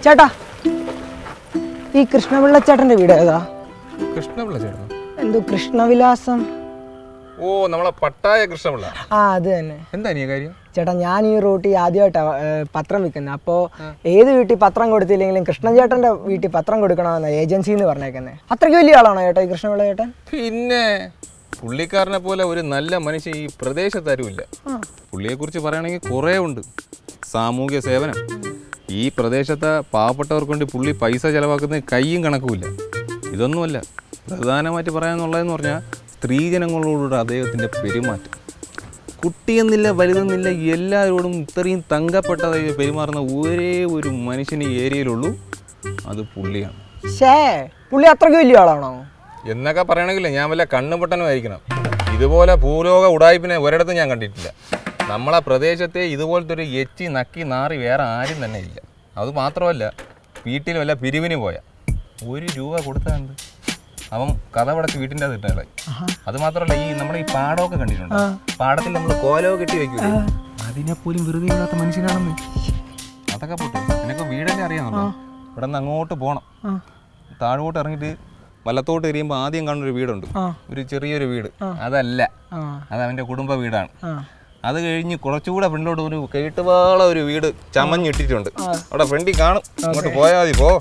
ചേട്ടാ ഈ കൃഷ്ണപിള്ള ചേട്ടന്റെ വീട് ഏതാ കൃഷ്ണപിള്ള ചേട്ടൻ എന്തോ കൃഷ്ണവിലാസം ഓ നമ്മളെ പട്ടായ കൃഷ്ണപിള്ള ആ അത് തന്നെ എന്താ നീ കാര്യം ചേട്ടാ ഞാൻ ഈ റൂട്ടിൽ ആദ്യമായിട്ടാണ് പത്രം വിൽക്കുന്നത് അപ്പോൾ ഏത് വീട്ടിൽ പത്രം കൊടുത്തില്ലെങ്കിലും കൃഷ്ണൻ ചേട്ടൻ്റെ വീട്ടിൽ പത്രം കൊടുക്കണമെന്ന ഏജൻസി എന്ന് പറഞ്ഞേക്കുന്നത് അത്രയ്ക്ക് വലിയ ആളാണോ ചേട്ടാ ഈ കൃഷ്ണപിള്ള ചേട്ടൻ പിന്നെ പുള്ളിക്കാരനെ പോലെ ഒരു നല്ല മനുഷ്യൻ ഈ പ്രദേശത്ത് ആരുമില്ല പുള്ളിയെക്കുറിച്ച് പറയുകയാണെങ്കിൽ കുറേ ഉണ്ട് സാമൂഹ്യ സേവനം ഈ പ്രദേശത്തെ പാവപ്പെട്ടവർക്ക് വേണ്ടി പുള്ളി പൈസ ചിലവാക്കുന്ന കൈയും കണക്കുമില്ല ഇതൊന്നുമല്ല പ്രധാനമായിട്ട് പറയാനുള്ളതെന്ന് പറഞ്ഞാൽ സ്ത്രീജനങ്ങളോടുള്ള അദ്ദേഹത്തിൻ്റെ പെരുമാറ്റം കുട്ടിയെന്നില്ല വലുതെന്നില്ല എല്ലാവരോടും ഇത്രയും തങ്കപ്പെട്ടതായി പെരുമാറുന്ന ഒരേ ഒരു മനുഷ്യന് ഈ ഏരിയയിലുള്ളൂ അത് പുള്ളിയാണ് ഷേ പുള്ളി അത്രയ്ക്ക് വലിയ ആളാണോ എന്നൊക്കെ പറയണമെങ്കിൽ ഞാൻ വല്ല കണ്ണുപൊട്ടനുമായിരിക്കണം ഇതുപോലെ ഭൂലോക ഉടായ്പിനെ ഒരിടത്തും ഞാൻ കണ്ടിട്ടില്ല നമ്മളെ പ്രദേശത്തെ ഇതുപോലത്തെ ഒരു എച്ചി നക്കി നാറി വേറെ ആരും തന്നെ ഇല്ല അത് മാത്രമല്ല വീട്ടിൽ വല്ല പിരിവിന് പോയ ഒരു രൂപ കൊടുത്താണ്ട് അവൻ കഥ പടച്ച് വീട്ടിൻ്റെ അത് ഇട്ടകളെ അത് മാത്രമല്ല ഈ നമ്മുടെ ഈ പാടമൊക്കെ കണ്ടിട്ടുണ്ട് പാടത്തിൽ നമ്മൾ കോലമൊക്കെ കെട്ടി വെക്കൂലേ അതിനെ പോലും വെറുതെ ഇല്ലാത്ത മനുഷ്യനാണെന്ന് അതൊക്കെ പോട്ടെ നിനക്ക് വീടല്ലേ അറിയാമല്ലോ ഇവിടെ നിന്ന് അങ്ങോട്ട് പോകണം താഴോട്ട് ഇറങ്ങിയിട്ട് വലത്തോട്ട് എറിയുമ്പോൾ ആദ്യം കാണുന്ന ഒരു വീടുണ്ട് ഒരു ചെറിയൊരു വീട് അതല്ല ആ അത് അവൻ്റെ കുടുംബ വീടാണ് ആ അത് കഴിഞ്ഞ് കുറച്ചുകൂടെ ഫ്രണ്ടിലോട്ട് ഒരു കേട്ടുവാള ഒരു വീട് ചമഞ്ഞിട്ടിട്ടുണ്ട് അവിടെ ഫ്രണ്ടിൽ കാണും അങ്ങോട്ട് പോയാൽ മതി പോ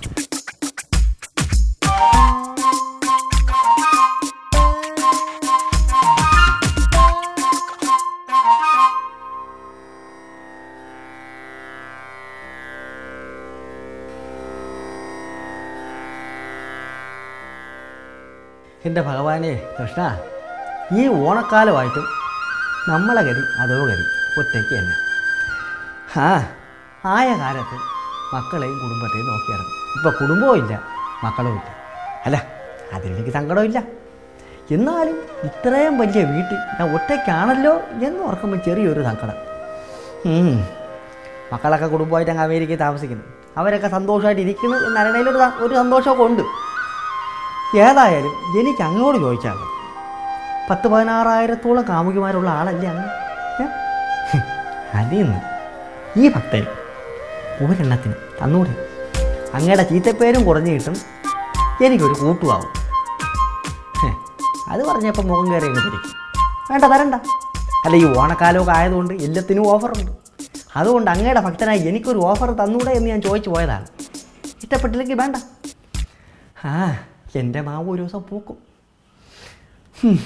എൻ്റെ ഭഗവാനെ കൃഷ്ണ ഈ ഓണക്കാലമായിട്ടും നമ്മളെ ഗതി അതോ ഗതി ഒറ്റയ്ക്ക് തന്നെ ആ ആയ കാലത്ത് മക്കളെയും കുടുംബത്തെയും നോക്കിയിറങ്ങും ഇപ്പോൾ കുടുംബവും ഇല്ല മക്കളും ഇല്ല അല്ല അതിലെനിക്ക് സങ്കടമില്ല എന്നാലും ഇത്രയും വലിയ വീട്ടിൽ ഞാൻ ഒറ്റയ്ക്കാണല്ലോ എന്ന് ഓർക്കുമ്പോൾ ചെറിയൊരു സങ്കടം ഉം. മക്കളൊക്കെ കുടുംബമായിട്ട് അങ്ങ് അമേരിക്കയിൽ താമസിക്കുന്നു അവരൊക്കെ സന്തോഷമായിട്ട് ഇരിക്കുന്നു എന്നറിയണതിലൊരു സ- ഒരു സന്തോഷമൊക്കെ ഉണ്ട് ഏതായാലും എനിക്ക് അങ്ങോട്ട് ചോദിച്ചാൽ പത്ത് പതിനാറായിരത്തോളം കാമുകിമാരുള്ള ആളല്ലേ അങ്ങ് ഏ? അതിൽ നിന്ന് ഈ ഭക്തൻ ഒരെണ്ണത്തിന് തന്നൂടെ അങ്ങയുടെ ചീത്തപ്പേരും കുറഞ്ഞു കിട്ടും എനിക്കൊരു കൂട്ടുമാവും ഹെ, അത് പറഞ്ഞപ്പോൾ മുഖം കയറി അങ്ങ് പിടിക്കും വേണ്ട തരണ്ട അല്ല ഈ ഓണക്കാലമൊക്കെ ആയതുകൊണ്ട് എല്ലാത്തിനും ഓഫറുണ്ട് അതുകൊണ്ട് അങ്ങയുടെ ഭക്തനായി എനിക്കൊരു ഓഫർ തന്നൂടെ എന്ന് ഞാൻ ചോദിച്ചു പോയതാണ് ഇഷ്ടപ്പെട്ടില്ലെങ്കിൽ വേണ്ട ആ എൻ്റെ മാവ് ഒരു ദിവസം പൂക്കും ഹും.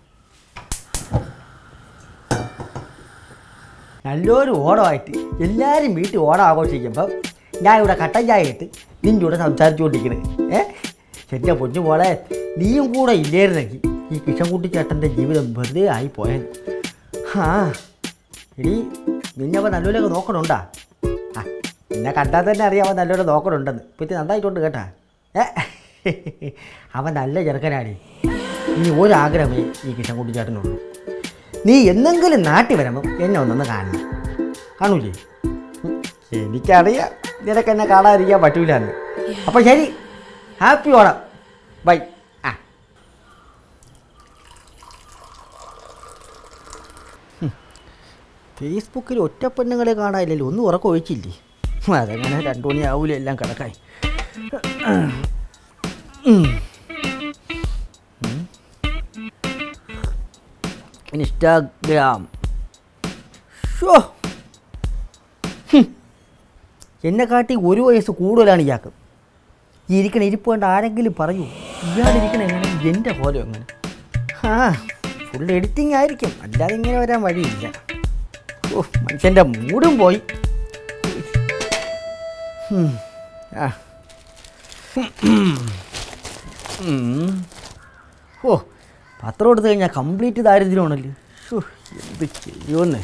നല്ലൊരു ഓണമായിട്ട് എല്ലാവരും വീട്ടിൽ ഓണം ആഘോഷിക്കുമ്പം ഞാൻ ഇവിടെ കട്ടൻ ചായ ഇട്ട് നിൻ്റെ കൂടെ സംസാരിച്ചുകൊണ്ടിരിക്കുന്നത് ഏ എൻ്റെ പൊന്നു മോളെ നീയും കൂടെ ഇല്ലായിരുന്നെങ്കിൽ ഈ കിഷൻകുട്ടി ചേട്ടൻ്റെ ജീവിതം വെറുതെ ആയി പോയത് ആ എടി നിന്നെ അവൻ നല്ലപോലെ നോക്കണുണ്ടാ ആ നിന്നെ കണ്ടാൽ തന്നെ അറിയാം അവൻ നല്ലപോലെ നോക്കണുണ്ടെന്ന് പറ്റി നന്നായിട്ടുണ്ട് കേട്ടാ ഏ അവൻ നല്ല ചെറുക്കനാടി ഇനി ഒരാഗ്രഹമേ ഈ കിഷൻകുട്ടി ചേട്ടനുള്ളൂ നീ എന്തെങ്കിലും നാട്ടിൽ വരുമ്പം എന്നെ ഒന്നൊന്ന് കാണണം കാണൂലേ ഉം, എനിക്കറിയാം നിനക്ക് എന്നെ കാണാതിരിക്കാൻ പറ്റൂല എന്ന് അപ്പം ശരി ഹാപ്പി ഓണം ബൈ ആ ഉം. ഫേസ്ബുക്കിൽ ഒറ്റ പെണ്ണുങ്ങളെ കാണാനില്ലല്ലോ ഒന്നും ഉറക്കം ഒഴിച്ചില്ലേ അതെങ്ങനെ രണ്ടു മണി ആവൂല എല്ലാം കിടക്കായി ഉം. ഇൻസ്റ്റാഗ്രാം ഷോ ഹും. എന്നെ കാട്ടി ഒരു വയസ്സ് കൂടുതലാണ് ഇയാൾക്ക് ഈ ഇരിക്കണ ഇരിപ്പ് കണ്ട് ആരെങ്കിലും പറയൂ ഇയാളിരിക്കണ എങ്ങനെ എൻ്റെ പോലെ എങ്ങനെ ആ ഫുൾ എഡിറ്റിംഗ് ആയിരിക്കും അല്ലാതെ ഇങ്ങനെ വരാൻ വഴിയില്ല ഓ മനുഷ്യൻ്റെ മൂടും പോയി ഉം. ആ ഉം. ഓ പത്രം എടുത്തു കഴിഞ്ഞാൽ കംപ്ലീറ്റ് ദാരിദ്ര്യമാണല്ലോ ഷോ എന്ത് ചെയ്യുമെന്ന്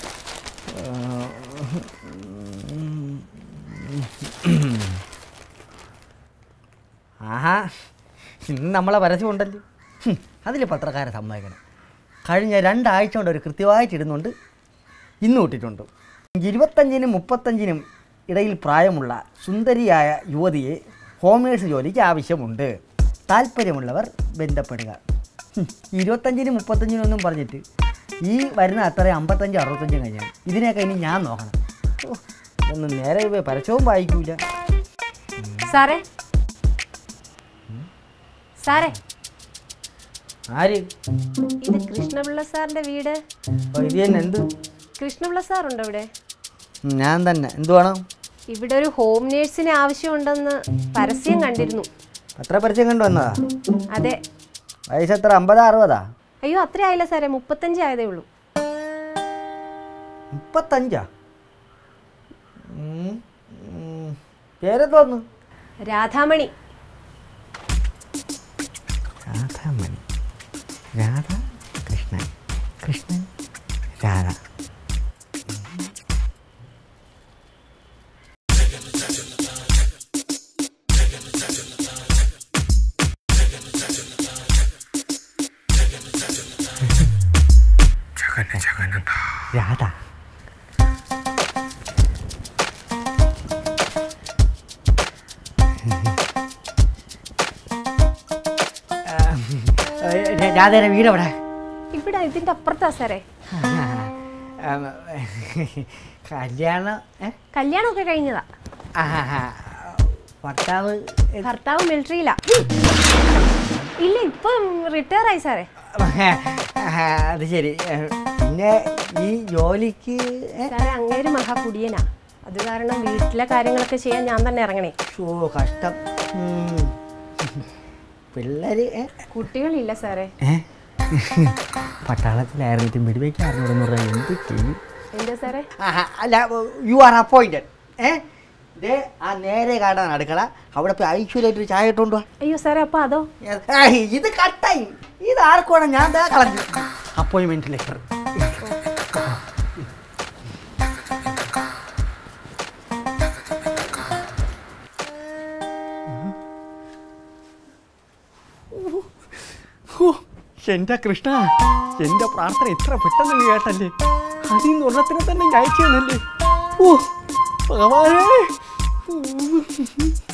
ആഹാ ഇന്ന് നമ്മളെ പരസ്യമുണ്ടല്ലോ അതിൽ പത്രക്കാരെ സമ്മതിക്കണം കഴിഞ്ഞ രണ്ടാഴ്ച കൊണ്ട് ഒരു കൃത്യമായിട്ട് ഇടുന്നുണ്ട് ഇന്നും ഇട്ടിട്ടുണ്ട് ഇരുപത്തഞ്ചിനും മുപ്പത്തഞ്ചിനും ഇടയിൽ പ്രായമുള്ള സുന്ദരിയായ യുവതിയെ ഹോംനേഴ്സ് ജോലിക്ക് ആവശ്യമുണ്ട് താല്പര്യമുള്ളവർ ബന്ധപ്പെടുക ഹും, ഇരുപത്തഞ്ചിനും മുപ്പത്തഞ്ചിനും ഒന്നും പറഞ്ഞിട്ട് ഈ വരുന്ന അത്ര അമ്പത്തഞ്ച് അറുപത്തഞ്ചും കഴിഞ്ഞാൽ ഇതിനെയൊക്കെ ഇനി ഞാൻ നോക്കണം ഓ ഇതൊന്നും നേരെ പരസ്യവും വായിക്കൂല സാറേ സാറേ ആര് ഇത് കൃഷ്ണപിള്ള സാറിന്റെ വീട് ഓ, ഇത് തന്നെ എന്ത് കൃഷ്ണപിള്ള സാറുണ്ടോ ഇവിടെ ഞാൻ തന്നെ എന്ത് വേണം ഇവിടെ ഒരു ഹോം നേഴ്സിന് ആവശ്യമുണ്ടെന്ന് പരസ്യം കണ്ടിരുന്നു അത്ര പരിചയം കണ്ടു വന്നതാ അതെ വയസ്സ് എത്ര അമ്പതാ അറുപതാ അയ്യോ അത്ര ആയില്ല സാറേ മുപ്പത്തഞ്ച് ആയതേ ഉള്ളൂ മുപ്പത്തഞ്ചാ ഉം, ഉം. പേരെന്തോന്നു രാധാമണി രാധാമണി രാധ കൃഷ്ണൻ കൃഷ്ണൻ രാധ രാധ രാധയുടെ വീട് എവിടെ ഇവിടെ ഇതിന്റെ അപ്പുറത്താ സാറേ ഉം, കല്യാണം ഏ? കല്യാണമൊക്കെ കഴിഞ്ഞതാ ആ, ഭർത്താവ് ഏ- ഭർത്താവ് മിലിറ്ററിയിലാ ഇല്ല ഇപ്പം റിട്ടയർ ആയി സാറേ ആ, അത് ശരി ഏ, പിന്നെ ഈ ജോലിക്ക് ഏ? സാറേ അങ്ങേര് മഹാകുടിയനാ അത് കാരണം വീട്ടിലെ കാര്യങ്ങളൊക്കെ ചെയ്യാൻ ഞാൻ തന്നെ ഇറങ്ങണേ ഷോ കഷ്ടം ഉം. പിള്ളേര് ഏ? കുട്ടികളില്ല സാറേ ഏ? പട്ടാളത്തിലായിരുന്നിട്ടും വെടിവെക്കാറിനോടെന്ന് പറഞ്ഞാൽ എന്ത് ചെയ്യും എന്താ സാറേ ആഹാ, അല്ല യു ആർ അപ്പോയിന്റഡ് ഏ ദേ ആ നേരെ കാണാൻ അടുക്കള അവിടെ പോയി ഐശ്വര്യമായിട്ട് ചായ ഇട്ടുണ്ടോ അയ്യോ സാറേ അപ്പൊ അതോ ഇത് കട്ടായി ഇത് ആർക്കുവാണ് ഞാൻ ദേ കളഞ്ഞു അപ്പോയിൻമെന്റ് ലെറ്റർ എന്റെ കൃഷ്ണ എന്റെ പ്രാർത്ഥന ഇത്ര പെട്ടെന്ന് നീ കേട്ടല്ലേ അതിൽ നിന്ന് ഒരെണ്ണത്തിനെ തന്നെ ഞാൻ അയച്ചു തന്നല്ലേ ഓ ഭഗവാനേ